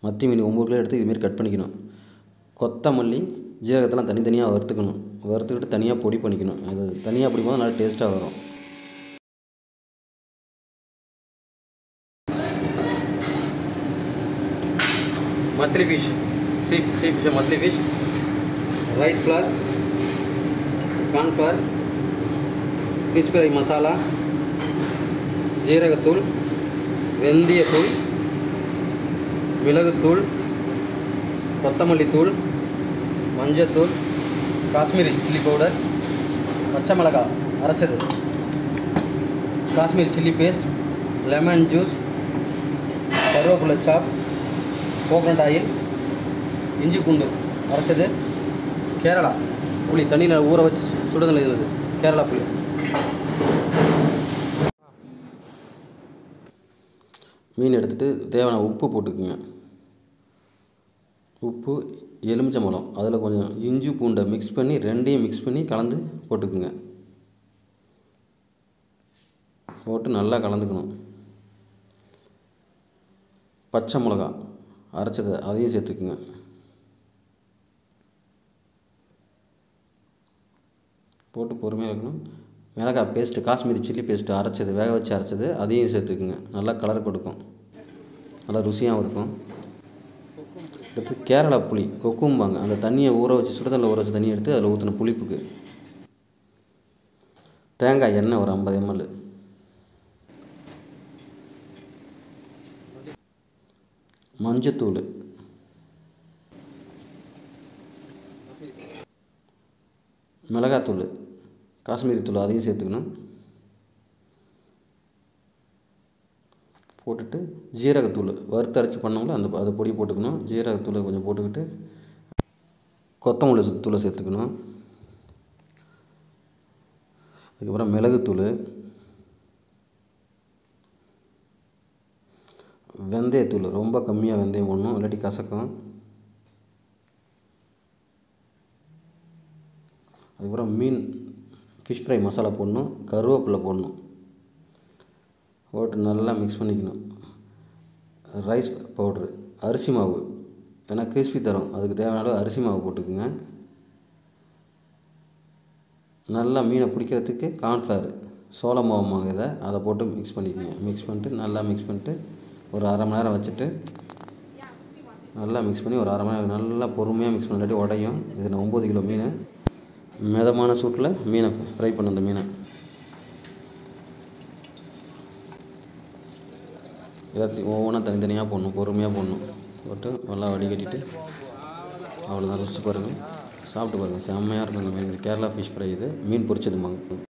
மத்தி மீன் ஒம்பது கிலோ எடுத்து இதுமாரி கட் பண்ணிக்கணும் கொத்தமல்லி ஜீரகத்தெல்லாம் தனித்தனியாக வறுத்துக்கணும் வறுத்துக்கிட்டு தனியாக பொடி பண்ணிக்கணும் அது தனியாக பொடி போது நல்லா டேஸ்ட்டாக வரும் மத்லி ஃபிஷ் சீ சீ ஃபிஷ் மத்லி fish rice flour cornflour fish fry masala ஜீரகத்தூள் வெந்தயத்தூள் மிளகுத்தூள் கொத்தமல்லி தூள் மஞ்சத்தூள் காஷ்மீரி சில்லி பவுடர் பச்சை மிளகாய் அரைச்சது Kashmiri chilli paste lemon juice கருவேப்பிலை சாப் கோகனட் ஆயில் இஞ்சி பூண்டு அரைச்சது கேரளா புளி தண்ணியில் ஊற வச்சு சுடுதல் இருந்தது கேரளா புளி மீன் எடுத்துகிட்டு தேவையான உப்பு போட்டுக்குங்க உப்பு எலுமிச்சம்பழம் அதில் கொஞ்சம் இஞ்சி பூண்டை மிக்ஸ் பண்ணி ரெண்டையும் மிக்ஸ் பண்ணி கலந்து போட்டுக்குங்க போட்டு நல்லா கலந்துக்கணும் பச்சை மிளகா அரைச்சதை அதையும் சேர்த்துக்குங்க போட்டு பொறுமையாக இருக்கணும் மிளகாய் பேஸ்ட்டு காஷ்மீரி சில்லி பேஸ்ட்டு அரைச்சது வேக வச்சு அரைச்சது அதையும் சேர்த்துக்குங்க நல்லா கலர் கொடுக்கும் நல்லா ருசியாகவும் இருக்கும் அடுத்து கேரளா புளி கொக்கும்பாங்க அந்த தண்ணியை ஊற வச்சு சுடுதண்ணில் ஊற வச்ச தண்ணியை எடுத்து அதில் ஊற்றின புளிப்புக்கு தேங்காய் எண்ணெய் ஒரு ஐம்பது எம்எல் மஞ்சத்தூள் மிளகாத்தூள் காஷ்மீரி தூள் அதையும் சேர்த்துக்கணும் போட்டுட்டு ஜீரகத்தூள் வறுத்தரைச்சி பண்ணோம்ல அந்த அதை பொடி போட்டுக்கணும் ஜீரகத்தூளை கொஞ்சம் போட்டுக்கிட்டு கொத்தமல்லி தூளை சேர்த்துக்கணும் அதுக்கப்புறம் மிளகுத்தூள் வெந்தயத்தூள் ரொம்ப கம்மியாக வெந்தயம் போடணும் இல்லாட்டி கசக்கும் அதுக்கப்புறம் மீன் ஃபிஷ் ஃப்ரை மசாலா போடணும் கருவேப்பிலை போடணும் போட்டு நல்லா மிக்ஸ் பண்ணிக்கணும் ரைஸ் பவுட்ரு அரிசி மாவு ஏன்னா கிறிஸ்பி தரும் அதுக்கு தேவையான அளவு அரிசி மாவு போட்டுக்குங்க நல்லா மீனை பிடிக்கிறதுக்கு கார்ன்ஃப்ளவர் சோள மாவு இதை அதை போட்டு மிக்ஸ் பண்ணிக்கோங்க மிக்ஸ் பண்ணிட்டு நல்லா மிக்ஸ் பண்ணிட்டு ஒரு அரை மணி நேரம் வச்சுட்டு நல்லா மிக்ஸ் பண்ணி ஒரு அரை மணி நேரம் நல்லா பொறுமையாக மிக்ஸ் பண்ணிட்டு உடையும் இது நான் ஒம்பது கிலோ மீன் மிதமான சூட்டில் மீனை ஃப்ரை பண்ண அந்த மீனை எல்லாத்தையும் ஒவ்வொன்றா தனித்தனியாக போடணும் பொறுமையாக போடணும் போட்டு நல்லா வடிகட்டிட்டு அவ்வளோதான் ருசி பாருங்கள் சாப்பிட்டு பாருங்கள் செம்மையாக இருக்கும் இந்த மீன் கேரளா ஃபிஷ் ஃப்ரை இது மீன் பொரிச்சதுமாங்க